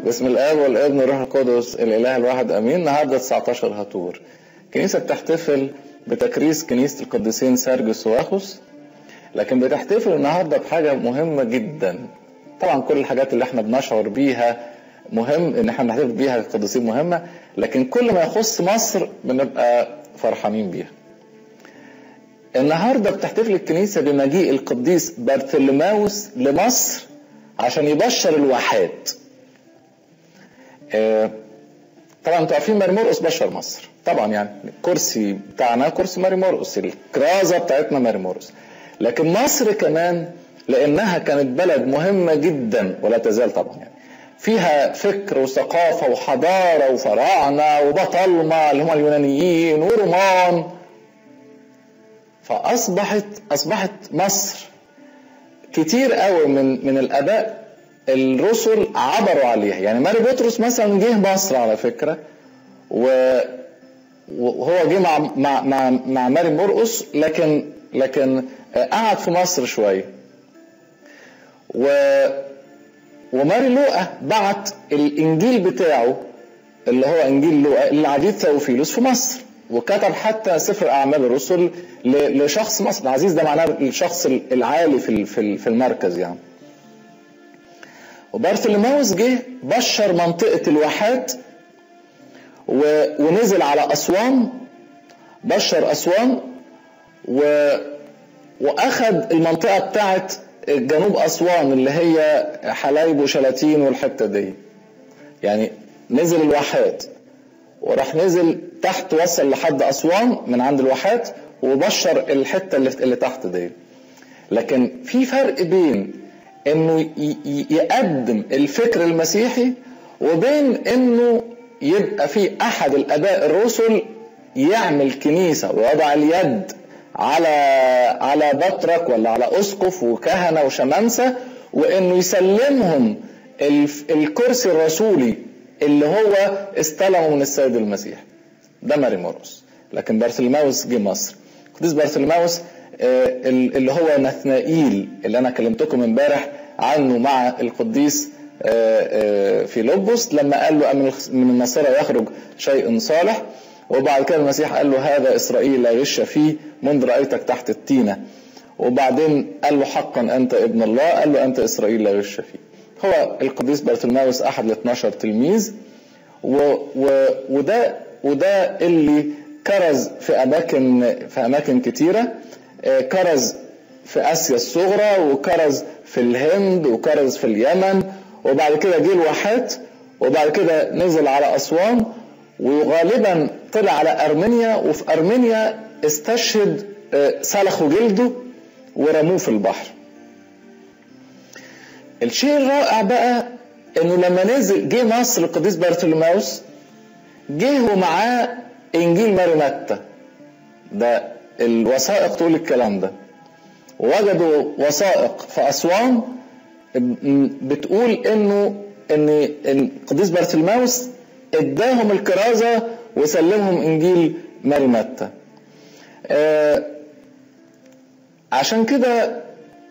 باسم الاب والابن والروح القدس الاله الواحد امين النهارده 19 هطور الكنيسه بتحتفل بتكريس كنيسه القديسين سيرجس واخوس لكن بتحتفل النهارده بحاجه مهمه جدا طبعا كل الحاجات اللي احنا بنشعر بيها مهم ان احنا بنحتفل بيها القديسين مهمه لكن كل ما يخص مصر بنبقى فرحانين بيها النهارده بتحتفل الكنيسه بمجيء القديس بارثولماوس لمصر عشان يبشر الواحات آه، طبعا انتوا عارفين ماري مرقس بشر مصر طبعا يعني الكرسي بتاعنا كرسي ماري مرقس الكرازه بتاعتنا ماري مرقس لكن مصر كمان لانها كانت بلد مهمه جدا ولا تزال طبعا يعني فيها فكر وثقافه وحضاره وفراعنه وبطالمه اللي هم اليونانيين ورومان فاصبحت اصبحت مصر كتير قوي من من الاباء الرسل عبروا عليها يعني ماري بطرس مثلا جه مصر على فكره و وهو جه مع مع مع, مع ماري مرقس لكن لكن قعد في مصر شويه و وماري لوقا بعت الانجيل بتاعه اللي هو انجيل لوقا للعديد ثوفيلوس في مصر وكتب حتى سفر اعمال الرسل لشخص مصر العزيز ده معناه الشخص العالي في في المركز يعني وبارثولماوس جه بشر منطقة الواحات ونزل على أسوان بشر أسوان و وأخذ المنطقة بتاعت جنوب أسوان اللي هي حلايب وشلاتين والحتة دي يعني نزل الواحات وراح نزل تحت وصل لحد أسوان من عند الواحات وبشر الحتة اللي, اللي تحت دي لكن في فرق بين انه يقدم الفكر المسيحي وبين انه يبقى في احد الاباء الرسل يعمل كنيسه ويضع اليد على على بطرك ولا على اسقف وكهنه وشمامسه وانه يسلمهم الكرسي الرسولي اللي هو استلمه من السيد المسيح ده ماري مورس لكن بارثولماوس جه مصر قديس بارثولماوس اللي هو نثنائيل اللي انا كلمتكم امبارح عنه مع القديس في لوبوس لما قال له من النصارى يخرج شيء صالح وبعد كده المسيح قال له هذا اسرائيل لا غش فيه منذ رايتك تحت التينه وبعدين قال له حقا انت ابن الله قال له انت اسرائيل لا غش فيه هو القديس بارثولماوس احد ال 12 تلميذ و و وده وده اللي كرز في اماكن في اماكن كتيره كرز في اسيا الصغرى وكرز في الهند وكرز في اليمن وبعد كده جه الواحات وبعد كده نزل على اسوان وغالبا طلع على ارمينيا وفي ارمينيا استشهد سلخوا جلده ورموه في البحر الشيء الرائع بقى انه لما نزل جه مصر القديس بارثولماوس جه ومعاه انجيل ماري متى ده الوثائق تقول الكلام ده وجدوا وثائق في اسوان بتقول انه ان القديس بارثولماوس اداهم الكرازه وسلمهم انجيل ماري متى آه عشان كده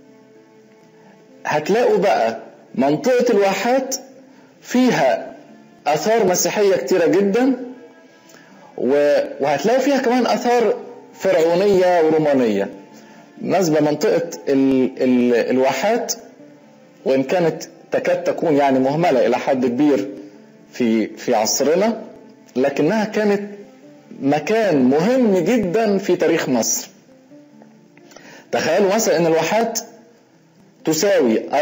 هتلاقوا بقى منطقه الواحات فيها اثار مسيحيه كتيره جدا وهتلاقوا فيها كمان اثار فرعونيه ورومانيه بالنسبة منطقة ال ال الواحات وإن كانت تكاد تكون يعني مهملة إلى حد كبير في في عصرنا لكنها كانت مكان مهم جدا في تاريخ مصر. تخيلوا مثلا إن الواحات تساوي 44%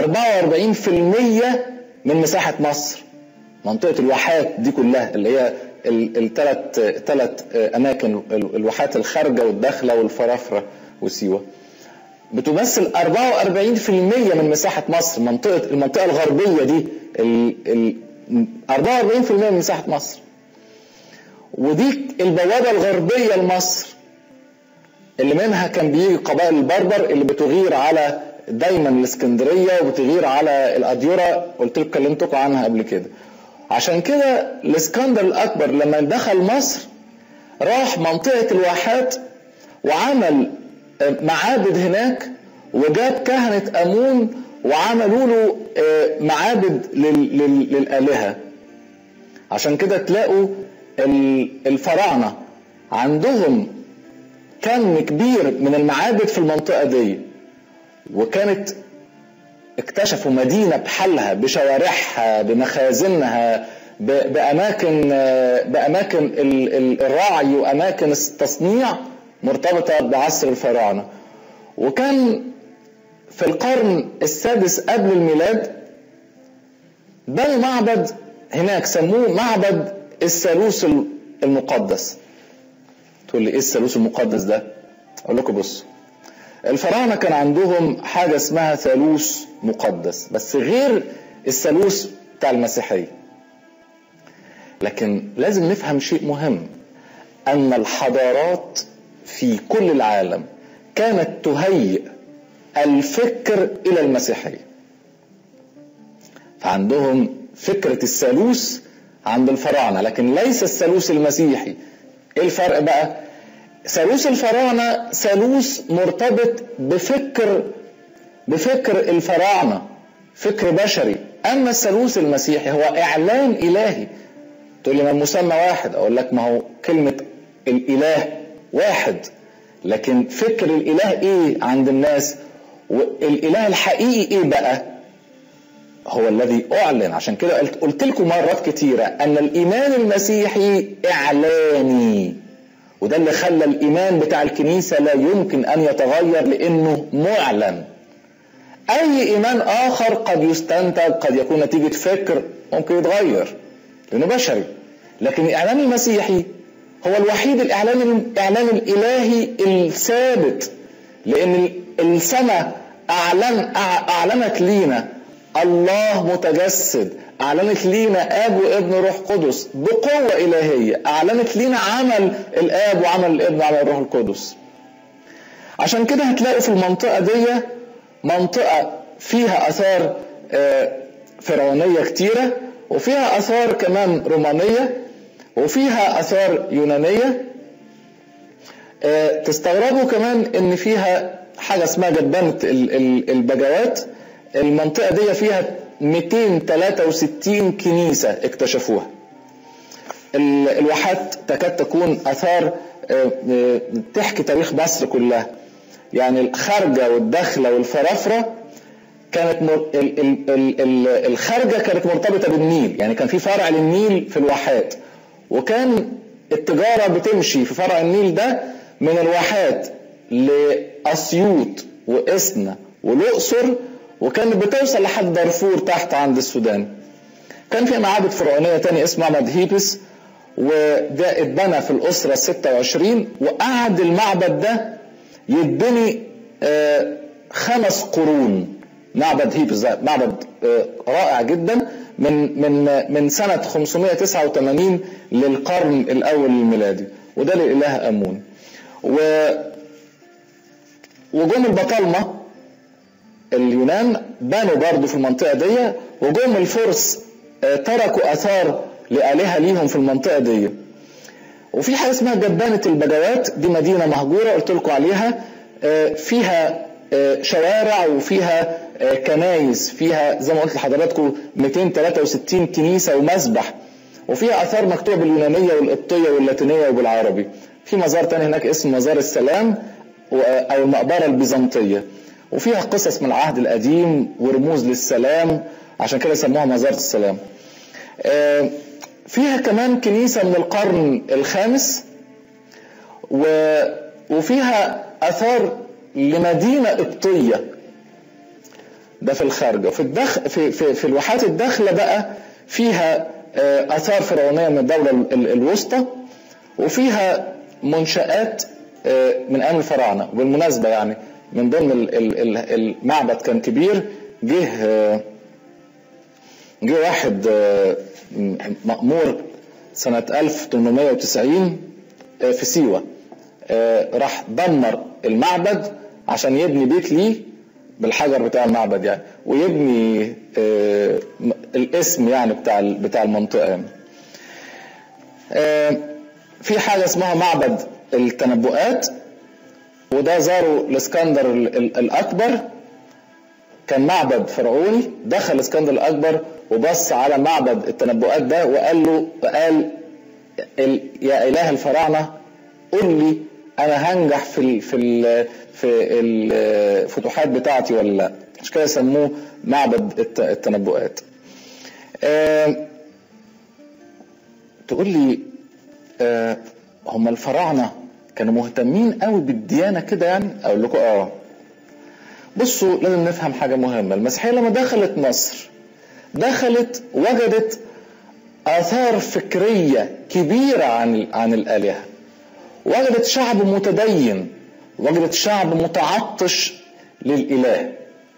من مساحة مصر. منطقة الواحات دي كلها اللي هي الثلاث ثلاث أماكن الواحات الخارجة والداخلة والفرافرة وسيوة. بتمثل 44% من مساحة مصر منطقة المنطقة الغربية دي ال ال 44% من مساحة مصر ودي البوابة الغربية لمصر اللي منها كان بيجي قبائل البربر اللي بتغير على دايما الاسكندرية وبتغير على الأديرة قلت لكم كلمتكم عنها قبل كده عشان كده الاسكندر الأكبر لما دخل مصر راح منطقة الواحات وعمل معابد هناك وجاب كهنة أمون وعملوا له معابد للآلهة عشان كده تلاقوا الفراعنة عندهم كم كبير من المعابد في المنطقة دي وكانت اكتشفوا مدينة بحالها بشوارعها بمخازنها بأماكن بأماكن الرعي وأماكن التصنيع مرتبطة بعصر الفراعنة وكان في القرن السادس قبل الميلاد بنوا معبد هناك سموه معبد الثالوث المقدس تقول لي ايه الثالوث المقدس ده اقول لكم بصوا الفراعنه كان عندهم حاجه اسمها ثالوث مقدس بس غير الثالوث بتاع المسيحيه لكن لازم نفهم شيء مهم ان الحضارات في كل العالم كانت تهيئ الفكر الى المسيحيه فعندهم فكره الثالوث عند الفراعنه لكن ليس الثالوث المسيحي ايه الفرق بقى ثالوث الفراعنه ثالوث مرتبط بفكر بفكر الفراعنه فكر بشري اما الثالوث المسيحي هو اعلان الهي تقول لي ما المسمى واحد اقول لك ما هو كلمه الاله واحد لكن فكر الاله ايه عند الناس والاله الحقيقي ايه بقى هو الذي اعلن عشان كده قلت, قلت لكم مرات كتيره ان الايمان المسيحي اعلاني وده اللي خلى الايمان بتاع الكنيسه لا يمكن ان يتغير لانه معلن اي ايمان اخر قد يستنتج قد يكون نتيجه فكر ممكن يتغير لانه بشري لكن الاعلان المسيحي هو الوحيد الاعلان الاعلان الالهي الثابت لان السماء اعلن اعلنت لينا الله متجسد اعلنت لينا اب وابن روح قدس بقوه الهيه اعلنت لينا عمل الاب وعمل الابن وعمل الروح القدس عشان كده هتلاقوا في المنطقه دي منطقه فيها اثار فرعونيه كتيره وفيها اثار كمان رومانيه وفيها اثار يونانيه تستغربوا كمان ان فيها حاجه اسمها جبانه البجوات المنطقه دي فيها 263 كنيسه اكتشفوها الواحات تكاد تكون اثار تحكي تاريخ مصر كلها يعني الخارجه والداخله والفرافره كانت مر... ال... ال... ال... الخارجه كانت مرتبطه بالنيل يعني كان في فرع للنيل في الواحات وكان التجاره بتمشي في فرع النيل ده من الواحات لاسيوط واسنا والاقصر وكانت بتوصل لحد دارفور تحت عند السودان كان في معابد فرعونيه تاني اسمها معبد هيبس وده اتبنى في الاسره ال 26 وقعد المعبد ده يتبني خمس قرون معبد هيبس ده معبد رائع جدا من من من سنه 589 للقرن الاول الميلادي وده للاله امون و وجم البطالمه اليونان بنوا برضه في المنطقه دي وجم الفرس تركوا اثار لالهه ليهم في المنطقه دي وفي حاجه اسمها جبانه البجوات دي مدينه مهجوره قلت لكم عليها فيها شوارع وفيها كنايس فيها زي ما قلت لحضراتكم 263 كنيسه ومسبح وفيها اثار مكتوبه باليونانيه والقبطيه واللاتينيه وبالعربي في مزار تاني هناك اسمه مزار السلام او المقبره البيزنطيه وفيها قصص من العهد القديم ورموز للسلام عشان كده سموها مزار السلام فيها كمان كنيسه من القرن الخامس وفيها اثار لمدينه قبطيه ده في الخارجه وفي الدخل في في, في الواحات الداخله بقى فيها اثار فرعونيه من الدوله الوسطى وفيها منشات من ايام الفراعنه وبالمناسبه يعني من ضمن المعبد كان كبير جه جه واحد مأمور سنة 1890 في سيوة راح دمر المعبد عشان يبني بيت ليه بالحجر بتاع المعبد يعني ويبني الاسم يعني بتاع بتاع المنطقة يعني. في حاجة اسمها معبد التنبؤات وده زاره الاسكندر الأكبر كان معبد فرعوني دخل الاسكندر الأكبر وبص على معبد التنبؤات ده وقال له قال يا اله الفراعنه قل لي انا هنجح في ال في ال في الفتوحات بتاعتي ولا لا عشان كده سموه معبد التنبؤات أه تقول لي أه هم الفراعنه كانوا مهتمين قوي بالديانه كده يعني اقول لكم اه بصوا لازم نفهم حاجه مهمه المسيحيه لما دخلت مصر دخلت وجدت اثار فكريه كبيره عن عن الالهه وجدت شعب متدين وجدت شعب متعطش للاله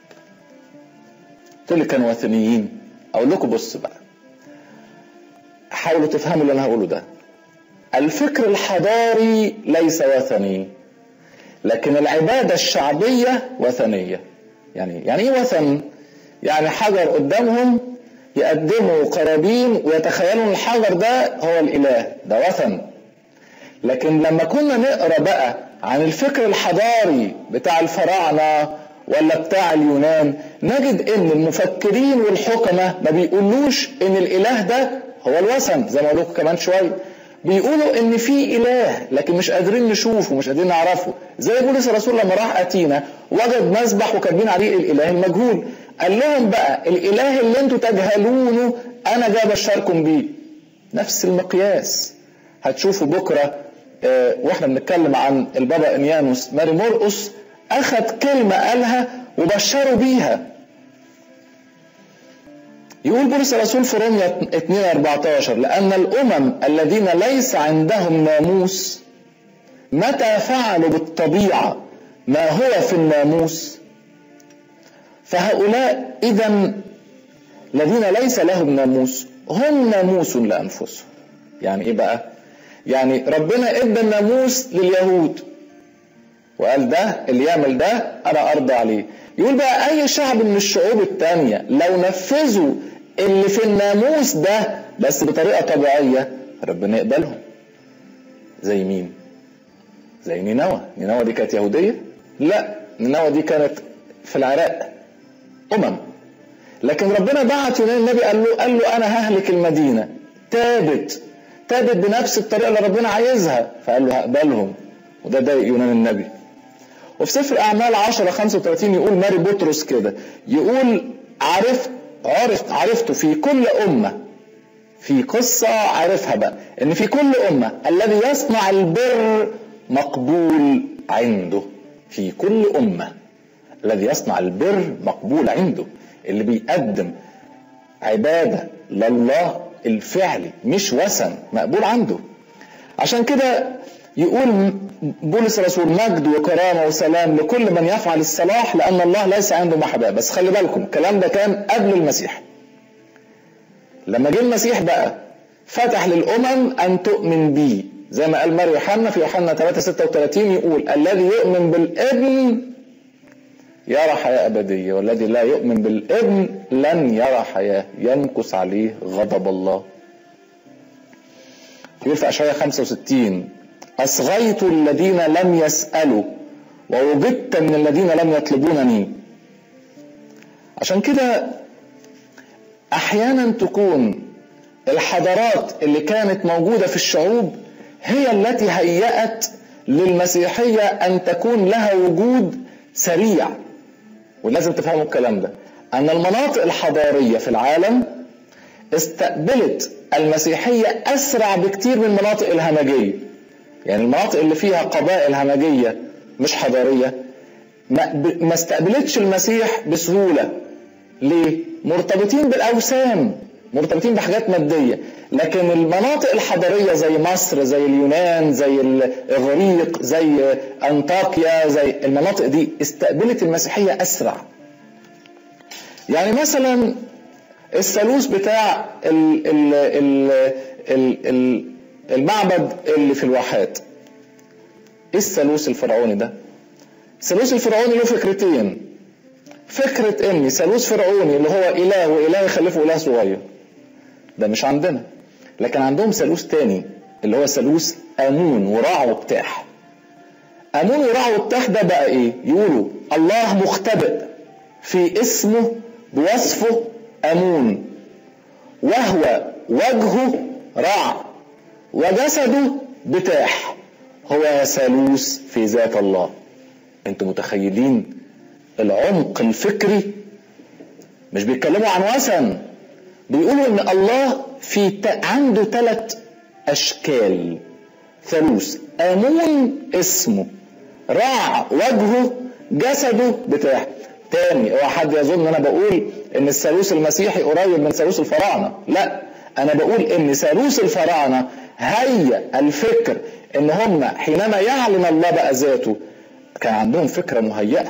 كل كانوا وثنيين اقول لكم بص بقى حاولوا تفهموا اللي انا هقوله ده الفكر الحضاري ليس وثني لكن العباده الشعبيه وثنيه يعني يعني ايه وثن يعني حجر قدامهم يقدموا قرابين ويتخيلوا ان الحجر ده هو الاله ده وثن لكن لما كنا نقرا بقى عن الفكر الحضاري بتاع الفراعنه ولا بتاع اليونان نجد ان المفكرين والحكمه ما بيقولوش ان الاله ده هو الوثن زي ما اقول لكم كمان شويه بيقولوا ان في اله لكن مش قادرين نشوفه مش قادرين نعرفه زي بولس الرسول لما راح اتينا وجد مسبح وكاتبين عليه الاله المجهول قال لهم بقى الاله اللي انتوا تجهلونه انا جاي ابشركم بيه نفس المقياس هتشوفوا بكره اه واحنا بنتكلم عن البابا انيانوس ماري مرقس اخذ كلمه قالها وبشروا بيها يقول بولس الرسول في روميا 2 14 لأن الأمم الذين ليس عندهم ناموس متى فعلوا بالطبيعة ما هو في الناموس فهؤلاء إذا الذين ليس لهم ناموس هم ناموس لأنفسهم يعني إيه بقى؟ يعني ربنا ادى الناموس لليهود وقال ده اللي يعمل ده أنا أرضى عليه يقول بقى أي شعب من الشعوب التانية لو نفذوا اللي في الناموس ده بس بطريقة طبيعية ربنا يقبلهم زي مين؟ زي نينوى نينوى دي كانت يهودية؟ لا نينوى دي كانت في العراق أمم لكن ربنا بعت يونان النبي قال له قال له أنا ههلك المدينة تابت تابت بنفس الطريقة اللي ربنا عايزها فقال له هقبلهم وده ضايق يونان النبي وفي سفر أعمال 10 35 يقول ماري بطرس كده يقول عرفت عرفت عرفت في كل أمة في قصة عارفها بقى إن في كل أمة الذي يصنع البر مقبول عنده في كل أمة الذي يصنع البر مقبول عنده اللي بيقدم عبادة لله الفعلي مش وثن مقبول عنده عشان كده يقول بولس الرسول مجد وكرامه وسلام لكل من يفعل الصلاح لان الله ليس عنده محبه بس خلي بالكم الكلام ده كان قبل المسيح لما جه المسيح بقى فتح للامم ان تؤمن بي زي ما قال ماري يوحنا في يوحنا 3 36 يقول الذي يؤمن بالابن يرى حياة أبدية والذي لا يؤمن بالابن لن يرى حياة يمكث عليه غضب الله يقول في أشعياء 65 أصغيت الذين لم يسألوا ووجدت من الذين لم يطلبونني عشان كده أحيانا تكون الحضارات اللي كانت موجودة في الشعوب هي التي هيأت للمسيحية أن تكون لها وجود سريع ولازم تفهموا الكلام ده أن المناطق الحضارية في العالم استقبلت المسيحية أسرع بكتير من المناطق الهمجية يعني المناطق اللي فيها قبائل همجية مش حضارية ما, ما استقبلتش المسيح بسهولة ليه؟ مرتبطين بالأوثان مرتبطين بحاجات مادية لكن المناطق الحضارية زي مصر زي اليونان زي الإغريق زي أنطاكيا زي المناطق دي استقبلت المسيحية أسرع يعني مثلا الثالوث بتاع ال ال ال ال ال المعبد اللي في الواحات ايه الثالوث الفرعوني ده الثالوث الفرعوني له فكرتين فكرة ان ثالوث فرعوني اللي هو اله واله يخلفه اله صغير ده مش عندنا لكن عندهم ثالوث تاني اللي هو ثالوث امون ورع وبتاح امون ورع وبتاح ده بقى ايه يقولوا الله مختبئ في اسمه بوصفه امون وهو وجهه رع وجسده بتاح هو ثالوث في ذات الله انتوا متخيلين العمق الفكري مش بيتكلموا عن وثن بيقولوا ان الله في ت... عنده ثلاث اشكال ثالوث امون اسمه رع وجهه جسده بتاعه تاني هو حد يظن ان انا بقول ان الثالوث المسيحي قريب من ثالوث الفراعنه لا انا بقول ان ثالوث الفراعنه هيا الفكر ان هم حينما يعلن الله بقى ذاته كان عندهم فكره مهيئه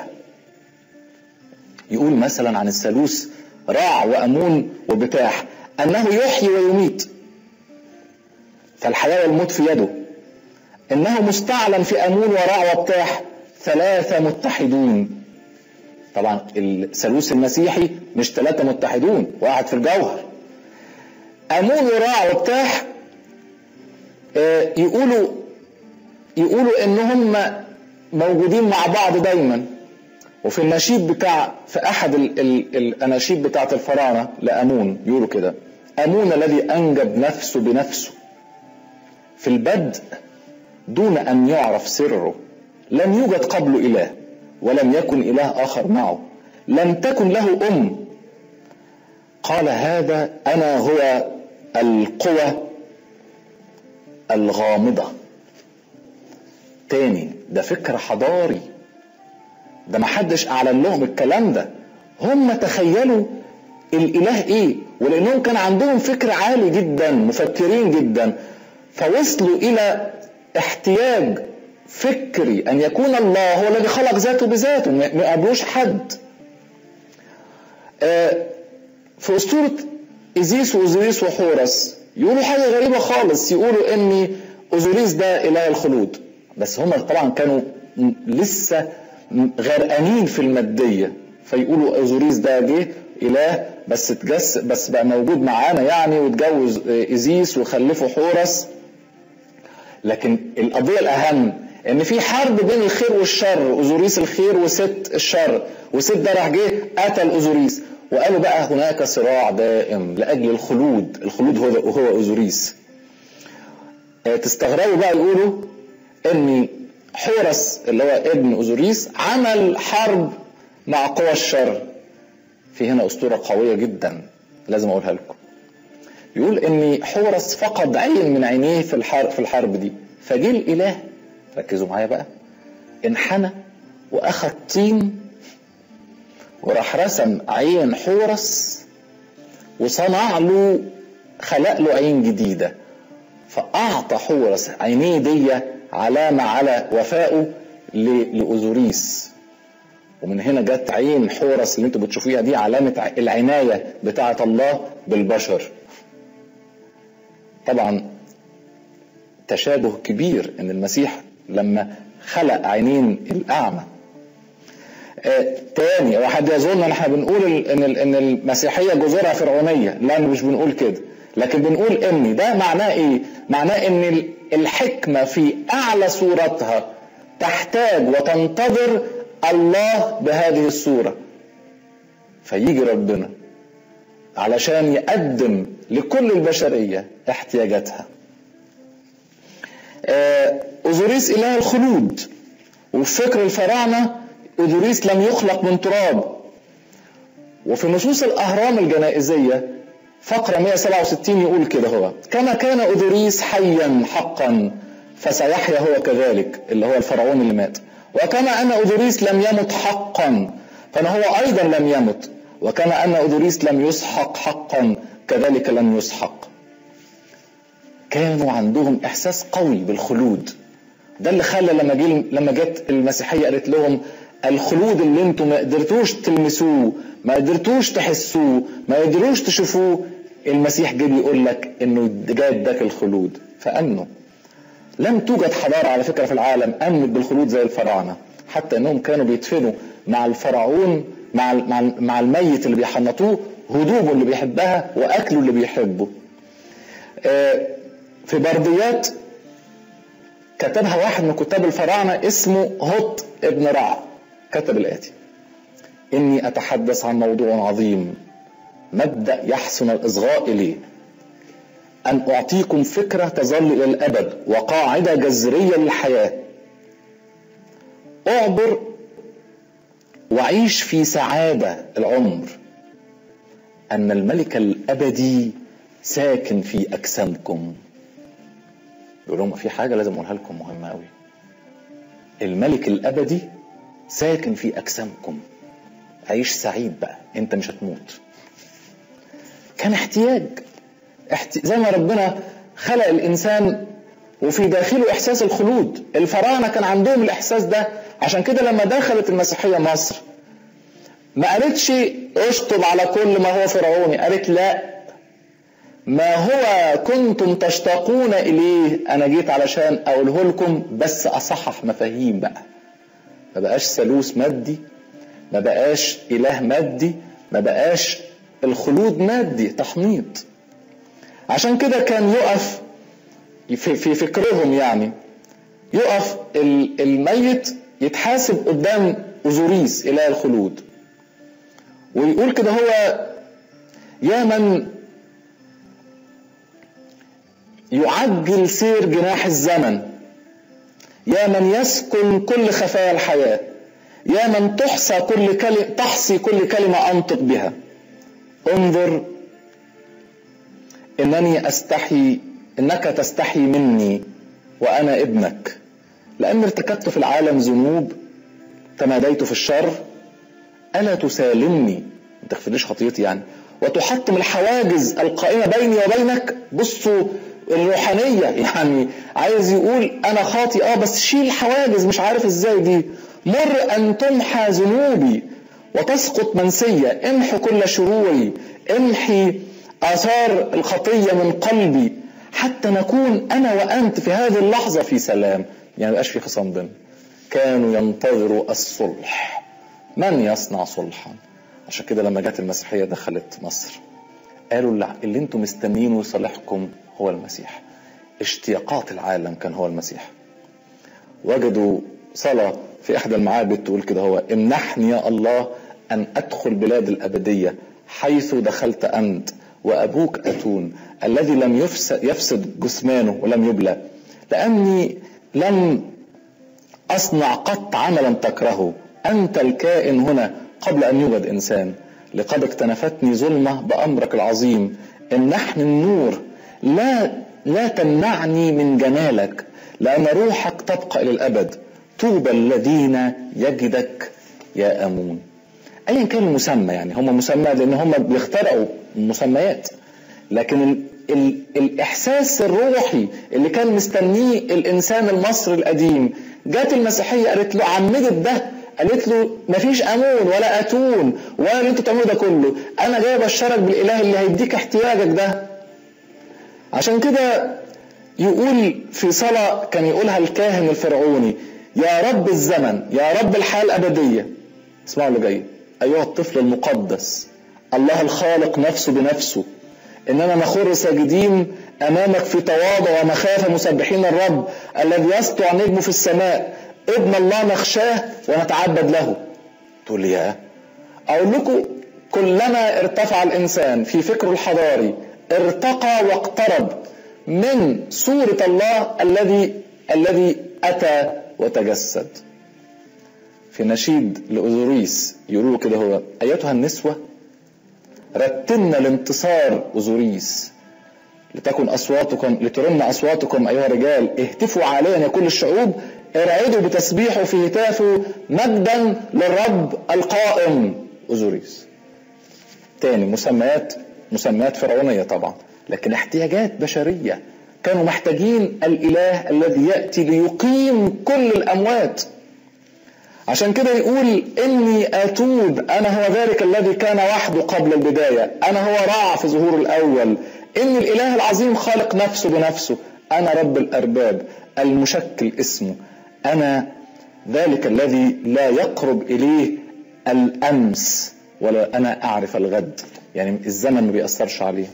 يقول مثلا عن الثالوث راع وامون وبتاح انه يحيي ويميت فالحياه والموت في يده انه مستعلن في امون وراع وبتاح ثلاثه متحدون طبعا الثالوث المسيحي مش ثلاثه متحدون واحد في الجوهر امون وراع وبتاح يقولوا يقولوا ان هم موجودين مع بعض دايما وفي النشيد بتاع في احد ال ال الاناشيد بتاعت الفراعنه لامون يقولوا كده امون الذي انجب نفسه بنفسه في البدء دون ان يعرف سره لم يوجد قبله اله ولم يكن اله اخر معه لم تكن له ام قال هذا انا هو القوى الغامضه تاني ده فكر حضاري ده محدش اعلن لهم الكلام ده هم تخيلوا الاله ايه ولانهم كان عندهم فكر عالي جدا مفكرين جدا فوصلوا الى احتياج فكري ان يكون الله هو الذي خلق ذاته بذاته ما يقابلوش حد في اسطوره ايزيس واوزوريس وحورس يقولوا حاجه غريبه خالص يقولوا ان اوزوريس ده اله الخلود بس هم طبعا كانوا لسه غرقانين في الماديه فيقولوا اوزوريس ده جه اله بس اتجس بس بقى موجود معانا يعني واتجوز ايزيس وخلفه حورس لكن القضيه الاهم ان في حرب بين الخير والشر اوزوريس الخير وست الشر وست ده راح جه قتل اوزوريس وقالوا بقى هناك صراع دائم لاجل الخلود الخلود هو هو اوزوريس تستغربوا بقى يقولوا ان حورس اللي هو ابن اوزوريس عمل حرب مع قوى الشر في هنا اسطوره قويه جدا لازم اقولها لكم يقول ان حورس فقد عين من عينيه في الحرب في الحرب دي فجه الاله ركزوا معايا بقى انحنى واخد طين وراح رسم عين حورس وصنع له خلق له عين جديده فاعطى حورس عينيه دي علامه على وفائه لاوزوريس ومن هنا جت عين حورس اللي انتوا بتشوفوها دي علامه العنايه بتاعه الله بالبشر طبعا تشابه كبير ان المسيح لما خلق عينين الاعمى آه تاني واحد يظن ان احنا بنقول ان ان المسيحيه جذورها فرعونيه لا مش بنقول كده لكن بنقول ان ده معناه ايه معناه ان الحكمه في اعلى صورتها تحتاج وتنتظر الله بهذه الصوره فيجي ربنا علشان يقدم لكل البشريه احتياجاتها اوزوريس اله الخلود وفي فكر الفراعنه اوزوريس لم يخلق من تراب وفي نصوص الاهرام الجنائزيه فقرة 167 يقول كده هو كما كان أوزوريس حيا حقا فسيحيا هو كذلك اللي هو الفرعون اللي مات وكما أن أوزوريس لم يمت حقا فأنا هو أيضا لم يمت وكما أن أوزوريس لم يسحق حقا كذلك لم يسحق كانوا عندهم إحساس قوي بالخلود ده اللي خلى لما جي لما جت المسيحية قالت لهم الخلود اللي انتم ما قدرتوش تلمسوه ما قدرتوش تحسوه ما قدروش تشوفوه المسيح جه بيقول لك انه جاء اداك الخلود فامنوا لم توجد حضاره على فكره في العالم امنت بالخلود زي الفراعنه حتى انهم كانوا بيدفنوا مع الفرعون مع مع مع الميت اللي بيحنطوه هدومه اللي بيحبها واكله اللي بيحبه في برديات كتبها واحد من كتاب الفراعنه اسمه هوت ابن رع كتب الاتي اني اتحدث عن موضوع عظيم مبدأ يحسن الإصغاء إليه أن أعطيكم فكرة تظل إلى الأبد وقاعدة جذرية للحياة أعبر وعيش في سعادة العمر أن الملك الأبدي ساكن في أجسامكم يقول لهم في حاجة لازم أقولها لكم مهمة أوي الملك الأبدي ساكن في أجسامكم عيش سعيد بقى أنت مش هتموت كان احتياج احت... زي ما ربنا خلق الإنسان وفي داخله إحساس الخلود الفراعنة كان عندهم الإحساس ده عشان كده لما دخلت المسيحية مصر ما قالتش اشطب على كل ما هو فرعوني قالت لا ما هو كنتم تشتاقون اليه انا جيت علشان اقوله لكم بس اصحح مفاهيم بقى ما بقاش ثالوث مادي ما بقاش اله مادي ما بقاش الخلود مادي تحنيط عشان كده كان يقف في, في فكرهم يعني يقف الميت يتحاسب قدام أوزوريس إله الخلود ويقول كده هو يا من يعجل سير جناح الزمن يا من يسكن كل خفايا الحياة يا من تحصى كل كلمة تحصي كل كلمة أنطق بها انظر إنني أستحي إنك تستحي مني وأنا ابنك لأن ارتكبت في العالم ذنوب تماديت في الشر ألا تسالمني ما تغفرليش خطيتي يعني وتحطم الحواجز القائمة بيني وبينك بصوا الروحانية يعني عايز يقول أنا خاطي أه بس شيل الحواجز مش عارف إزاي دي مر أن تمحى ذنوبي وتسقط منسية امحي كل شروري امحي آثار الخطية من قلبي حتى نكون أنا وأنت في هذه اللحظة في سلام يعني مبقاش في خصام بيننا كانوا ينتظروا الصلح من يصنع صلحا عشان كده لما جت المسيحية دخلت مصر قالوا لا اللي انتم مستنيينه يصالحكم هو المسيح اشتياقات العالم كان هو المسيح وجدوا صلاة في إحدى المعابد تقول كده هو امنحني يا الله أن أدخل بلاد الأبدية حيث دخلت أنت وأبوك أتون الذي لم يفسد, يفسد جثمانه ولم يبلى لأني لم أصنع قط عملا تكرهه أنت الكائن هنا قبل أن يوجد إنسان لقد اكتنفتني ظلمة بأمرك العظيم امنحني النور لا لا تمنعني من جمالك لأن روحك تبقى إلى الأبد طوبى الذين يجدك يا أمون أيا كان المسمى يعني هم مسمى لأن هم بيخترعوا مسميات لكن ال ال الإحساس الروحي اللي كان مستنيه الإنسان المصري القديم جات المسيحية قالت له عمدت ده قالت له مفيش امون ولا اتون ولا اللي انتوا بتعملوه ده كله انا جاي ابشرك بالاله اللي هيديك احتياجك ده عشان كده يقول في صلاة كان يقولها الكاهن الفرعوني يا رب الزمن يا رب الحياة الأبدية اسمعوا اللي جاي أيها الطفل المقدس الله الخالق نفسه بنفسه إننا نخر ساجدين أمامك في تواضع ومخافة مسبحين الرب الذي يسطع نجمه في السماء ابن الله نخشاه ونتعبد له تقول لي يا اقول لكم كلما ارتفع الانسان في فكره الحضاري ارتقى واقترب من صورة الله الذي الذي اتى وتجسد في نشيد لأوزوريس يقولوا كده هو أيتها النسوة رتلنا لانتصار أوزوريس لتكن أصواتكم لترن أصواتكم أيها الرجال اهتفوا عاليا يا كل الشعوب ارعدوا بتسبيحه في هتافه مجدا للرب القائم أوزوريس تاني مسميات مسميات فرعونية طبعا لكن احتياجات بشرية كانوا محتاجين الإله الذي يأتي ليقيم كل الأموات عشان كده يقول إني أتوب أنا هو ذلك الذي كان وحده قبل البداية أنا هو راع في ظهور الأول إن الإله العظيم خالق نفسه بنفسه أنا رب الأرباب المشكل اسمه أنا ذلك الذي لا يقرب إليه الأمس ولا أنا أعرف الغد يعني الزمن ما بيأثرش عليه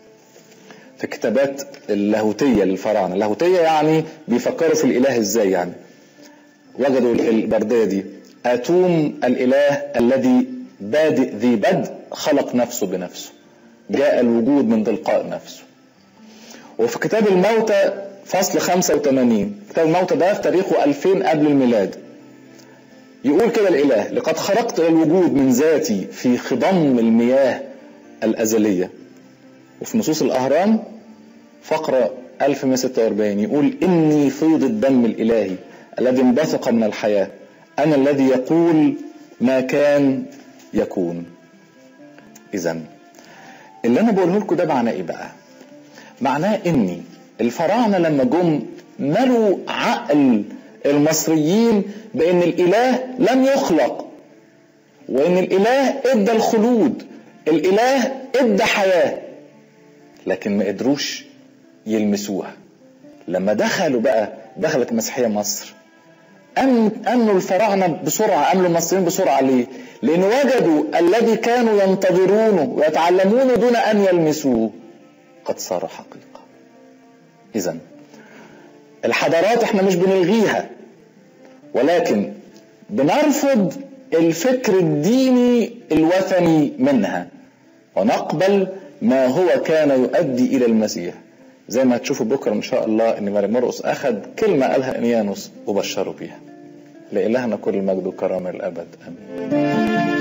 في كتابات اللاهوتية للفراعنة اللاهوتية يعني بيفكروا في الإله إزاي يعني وجدوا البردية دي أتوم الإله الذي بادئ ذي بدء خلق نفسه بنفسه جاء الوجود من تلقاء نفسه وفي كتاب الموتى فصل 85 كتاب الموتى ده في تاريخه 2000 قبل الميلاد يقول كده الإله لقد خرقت إلى الوجود من ذاتي في خضم المياه الأزلية وفي نصوص الأهرام فقرة 1146 يقول إني فيض الدم الإلهي الذي انبثق من الحياة أنا الذي يقول ما كان يكون إذا اللي أنا بقوله لكم ده معناه إيه بقى؟ معناه إني الفراعنة لما جم ملوا عقل المصريين بأن الإله لم يخلق وأن الإله إدى الخلود الإله إدى حياة لكن ما قدروش يلمسوها لما دخلوا بقى دخلت المسيحية مصر أمنوا الفراعنة بسرعة أمنوا المصريين بسرعة ليه؟ لأن وجدوا الذي كانوا ينتظرونه ويتعلمونه دون أن يلمسوه قد صار حقيقة إذا الحضارات احنا مش بنلغيها ولكن بنرفض الفكر الديني الوثني منها ونقبل ما هو كان يؤدي الى المسيح زي ما هتشوفوا بكره ان شاء الله ان ماري مرقس اخذ كلمه قالها انيانوس وبشروا بيها لإلهنا كل المجد والكرامه للابد امين